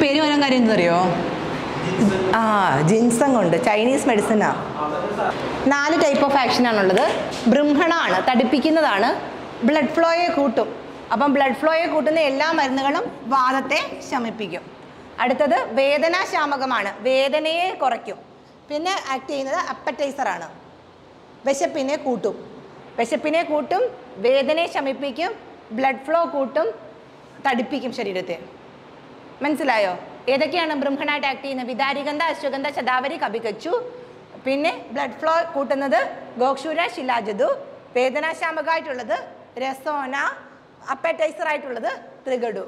പേര് വരാൻ കാര്യം എന്തറിയോ ആ ജിൻസം കൊണ്ട് ചൈനീസ് മെഡിസിനാ നാല് ടൈപ്പ് ഓഫ് ആക്ഷൻ ആണുള്ളത് ബ്രഹ്മണാണ് തടിപ്പിക്കുന്നതാണ് ബ്ലഡ് ഫ്ലോയെ കൂട്ടും അപ്പം ബ്ലഡ് ഫ്ലോയെ കൂട്ടുന്ന എല്ലാ മരുന്നുകളും വാദത്തെ ശമിപ്പിക്കും അടുത്തത് വേദനാശാമകമാണ് വേദനയെ കുറയ്ക്കും പിന്നെ ആക്ട് ചെയ്യുന്നത് appetizer ആണ് വിശപ്പിനെ കൂട്ടും വിശപ്പിനെ കൂട്ടും വേദനയെ ശമിപ്പിക്കും ബ്ലഡ് ഫ്ലോ കൂട്ടും തടിപ്പിക്കും ശരീരത്തെ മനസ്സിലായോ ഏതൊക്കെയാണ് ബ്രഹ്മണായിട്ട് ആക്ട് ചെയ്യുന്നത് വിദാരിഗന്ധ അശ്വഗന്ധ ശതാവരി കപികച്ചു പിന്നെ ബ്ലഡ് ഫ്ലോ കൂട്ടുന്നത് ഗോക്ഷൂര ശിലാജതു വേദനാശാമകമായിട്ടുള്ളത് രസോന അപ്പറ്റൈസർ ആയിട്ടുള്ളത് ത്രികടു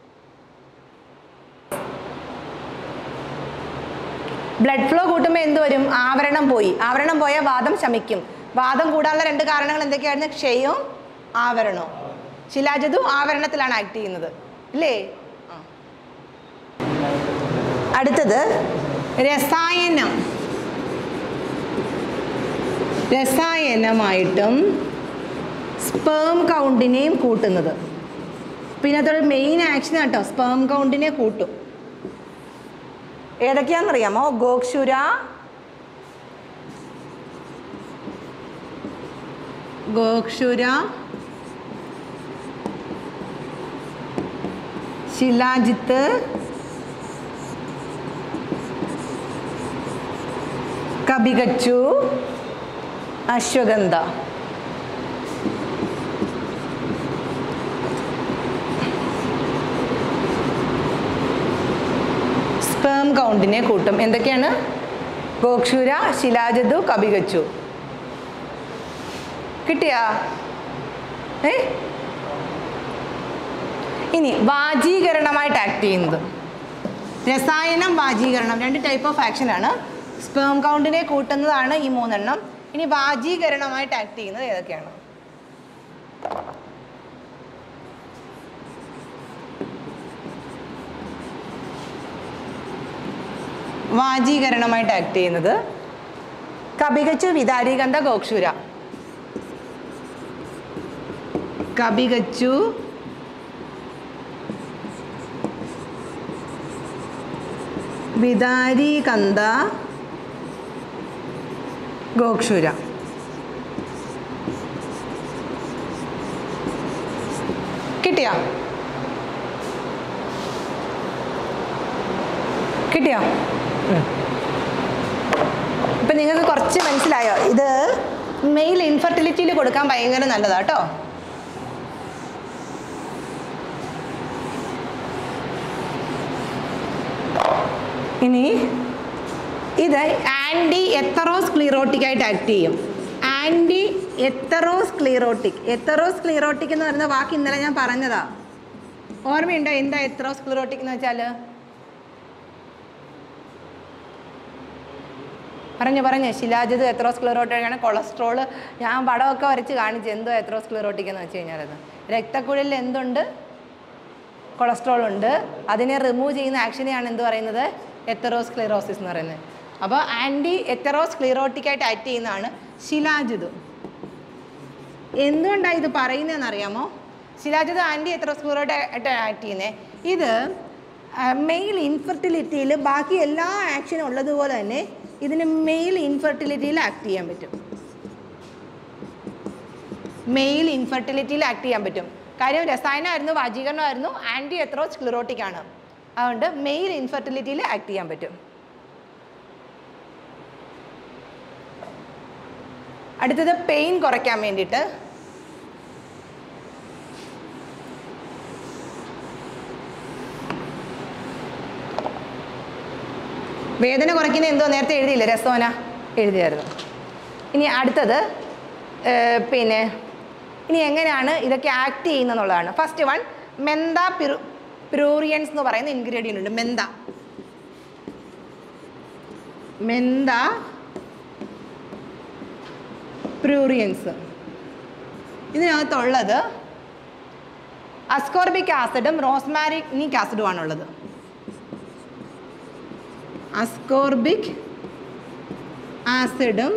ബ്ലഡ് ഫ്ലോ കൂട്ടുമ്പോൾ എന്ത് വരും ആവരണം പോയി ആവരണം പോയാൽ വാദം ശമിക്കും വാദം കൂടാനുള്ള രണ്ട് കാരണങ്ങൾ എന്തൊക്കെയായിരുന്നു ക്ഷയവും ആവരണവും ശിലാജതു ആവരണത്തിലാണ് ആക്ട് ചെയ്യുന്നത് ഇല്ലേ ആ. അടുത്തത് രസായനം രസായനമായിട്ടും സ്പേം കൗണ്ടിനെയും കൂട്ടുന്നത് പിന്നെ അതൊരു മെയിൻ ആക്ഷൻ കേട്ടോ സ്പേം കൗണ്ടിനെ കൂട്ടും ഏതൊക്കെയാണെന്നറിയാമോ ഗോക്ഷുര ഗോക്ഷുര ശിലാജിത്ത് കബികച്ചു അശ്വഗന്ധ സ്പേം കൗണ്ടിനെ കൂട്ടും എന്തൊക്കെയാണ് ഗോക്ഷുര ശിലാജതു കബികച്ചു കിട്ടിയാ ഏ ഇനി വാജീകരണമായിട്ട് ആക്ട് ചെയ്യുന്നത് രസായനം വാജീകരണം രണ്ട് ടൈപ്പ് ഓഫ് ആക്ഷൻ ആണ് സ്പേം കൗണ്ടിനെ കൂട്ടുന്നതാണ് ഈ മൂന്നെണ്ണം ഇനി വാജീകരണമായിട്ട് ആക്ട് ചെയ്യുന്നത് ഏതൊക്കെയാണ് വാജീകരണമായിട്ട് ആക്ട് ചെയ്യുന്നത് കപികച്ചു വിതാരീകന്ധ ഗോക്ഷുര കപികച്ചു വിതാരീകന്ധ ഗോക്ഷുര കിട്ടിയോ കിട്ടിയോ ഇപ്പം നിങ്ങൾക്ക് കുറച്ച് മനസ്സിലായോ ഇത് മെയിൽ ഇൻഫെർട്ടിലിറ്റിയിൽ കൊടുക്കാൻ ഭയങ്കര നല്ലതാ കേട്ടോ ഇനി ഇത് ആൻറ്റി എത്തറോസ്ക്ലീറോട്ടിക് ആയിട്ട് ആക്ട് ചെയ്യും ആൻറ്റി എത്തറോസ്ക്ലീറോട്ടിക് എത്തറോസ്ക്ലീറോട്ടിക് എന്ന് പറയുന്ന വാക്ക് ഇന്നലെ ഞാൻ പറഞ്ഞതാ ഓർമ്മയുണ്ടോ എന്താ എത്തറോസ്ക്ലീറോട്ടിക് എന്ന് വെച്ചാൽ പറഞ്ഞു പറഞ്ഞു ശിലാജിത് എത്രോസ്ക്ലറോട്ടിക്കാണ് കൊളസ്ട്രോൾ ഞാൻ പടമൊക്കെ വരച്ച് കാണിച്ചു എന്തോ എത്രോസ്ക്ലറോട്ടിക് എന്ന് വെച്ച് കഴിഞ്ഞാൽ അത് രക്തക്കുഴലിൽ എന്തുണ്ട് കൊളസ്ട്രോൾ ഉണ്ട് അതിനെ റിമൂവ് ചെയ്യുന്ന ആക്ഷനെയാണ് എന്ത് പറയുന്നത് എത്തറോസ്ക്ലിറോസിസ് എന്ന് പറയുന്നത് അപ്പോൾ ആൻറ്റി എത്തറോസ്ക്ലിറോട്ടിക് ആയിട്ട് ആക്ട് ചെയ്യുന്നതാണ് ശിലാജിത് എന്തുകൊണ്ടാണ് ഇത് പറയുന്നതെന്ന് അറിയാമോ ശിലാജിത് ആൻറ്റി എത്തറോസ്ക്ലിറോട്ട് ആയിട്ട് ആക്ട് ചെയ്യുന്നത് ഇത് മെയിൽ ഇൻഫെർട്ടിലിറ്റിയിൽ ബാക്കി എല്ലാ ആക്ഷനും ഉള്ളതുപോലെ തന്നെ ഇതിന് മെയിൽ ഇൻഫെർട്ടിലിറ്റിയിൽ ആക്ട് ചെയ്യാൻ പറ്റും മെയിൽ ഇൻഫെർട്ടിലിറ്റിയിൽ ആക്ട് ചെയ്യാൻ പറ്റും കാര്യം രസായനമായിരുന്നു വാജീകരണമായിരുന്നു ആൻറ്റി എത്രോസ് സ്ക്ലിറോട്ടിക് ആണ് അതുകൊണ്ട് മെയിൽ ഇൻഫെർട്ടിലിറ്റിയിൽ ആക്ട് ചെയ്യാൻ പറ്റും അടുത്തത് പെയിൻ കുറയ്ക്കാൻ വേണ്ടിയിട്ട് വേദന കുറയ്ക്കുന്ന എന്തോ നേരത്തെ എഴുതിയില്ല രസോന എഴുതിയായിരുന്നു ഇനി അടുത്തത് ഏർ, പിന്നെ ഇനി എങ്ങനെയാണ് ഇതൊക്കെ ആക്ട് ചെയ്യുന്നതെന്നുള്ളതാണ് ഫസ്റ്റ് വൺ മെന്ത പിറു പ്യൂറിയൻസ് എന്ന് പറയുന്ന ഇൻഗ്രീഡിയൻ്റ് ഉണ്ട് മെന്ത മെന്ത പ്യൂറിയൻസ് ഇതിനകത്തുള്ളത് അസ്കോർബിക് ആസിഡും റോസ്മാരിനിക് ആസിഡും ആണുള്ളത് അസ്കോർബിക് ആസിഡും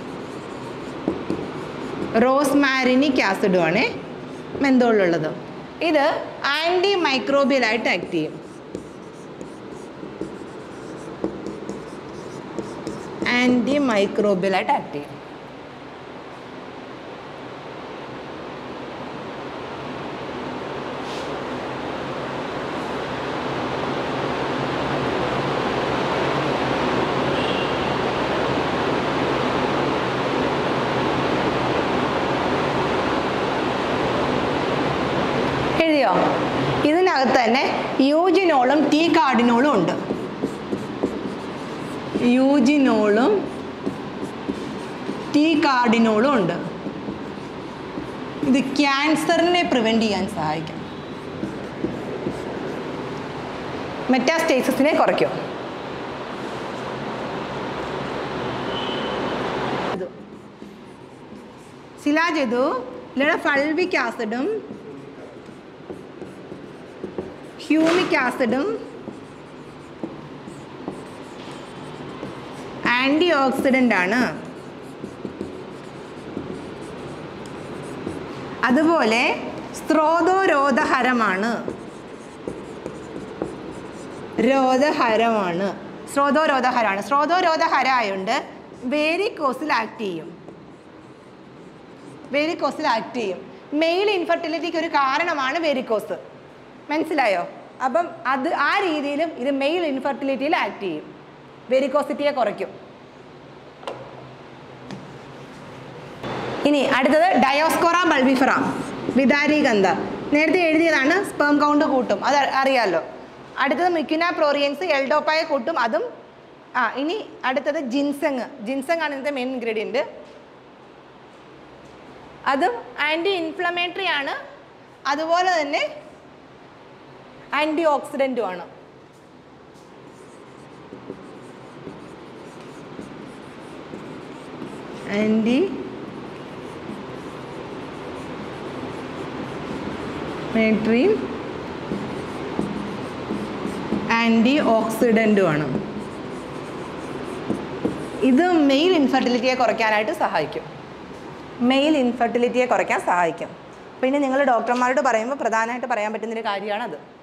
റോസ്മാരിനിക് ആസിഡുമാണ് മെന്തോളിലുള്ളത് ഇത് ആൻറ്റി മൈക്രോബിയലായിട്ട് ആക്ട് ചെയ്യും ആൻറ്റി മൈക്രോബിയലായിട്ട് ആക്ട് ചെയ്യും എഴുതിയോ ഇതിനകത്ത് തന്നെ യൂജിനോളും ടീ കാർഡിനോളും ഉണ്ട് യൂജിനോളും ടീ കാർഡിനോളും ഉണ്ട് ഇത് ക്യാൻസറിനെ പ്രിവെൻറ്റ് ചെയ്യാൻ സഹായിക്കും മെറ്റാസ്റ്റേസിനെ കുറയ്ക്കും ഇത്. ശിലാജതു ഇവിടെ ഫൾവിക് ആസിഡും ഹ്യൂമിക് ആസിഡും ആൻറ്റി ഓക്സിഡൻ്റ് ആണ് അതുപോലെ സ്ത്രോതോരോധഹരമാണ് രോധഹരമാണ് സ്രോതോരോധഹരമാണ് സ്രോതോരോധഹര ആയതുകൊണ്ട് വേരിക്കോസിൽ ആക്ട് ചെയ്യും വേരിക്കോസിൽ ആക്ട് ചെയ്യും മെയിൽ ഇൻഫെർട്ടിലിറ്റിക്ക് ഒരു കാരണമാണ് വേരിക്കോസ് മനസ്സിലായോ അപ്പം അത് ആ രീതിയിലും ഇത് മെയിൽ ഇൻഫെർട്ടിലിറ്റിയിൽ ആക്ട് ചെയ്യും വെരിക്കോസിറ്റിയെ കുറയ്ക്കും ഇനി അടുത്തത് ഡയോസ്കോറ ബൾബിഫറ വിതാരി ഗന്ധ നേരത്തെ എഴുതിയതാണ് സ്പേം കൗണ്ട് കൂട്ടും അത് അറിയാമല്ലോ അടുത്തത് മിക്കുന പ്രോറിയൻസ് എൽഡോപ്പായ കൂട്ടും അതും ആ ഇനി അടുത്തത് ജിൻസങ് ജിൻസങ് ആണ് ഇതിൻ്റെ മെയിൻ ഇൻഗ്രീഡിയൻറ്റ് അതും ആൻറ്റി ഇൻഫ്ലമേറ്ററി ആണ് അതുപോലെ തന്നെ ആൻറ്റി ഓക്സിഡൻറ്റും ആണ് ആൻറ്റി മേട്രിയും ആൻറ്റി ഓക്സിഡൻറ്റും ആണ് ഇത് മെയിൽ ഇൻഫെർട്ടിലിറ്റിയെ കുറയ്ക്കാനായിട്ട് സഹായിക്കും മെയിൽ ഇൻഫെർട്ടിലിറ്റിയെ കുറയ്ക്കാൻ സഹായിക്കും പിന്നെ നിങ്ങൾ ഡോക്ടർമാരോട് പറയുമ്പോൾ പ്രധാനമായിട്ട് പറയാൻ പറ്റുന്നൊരു കാര്യമാണത്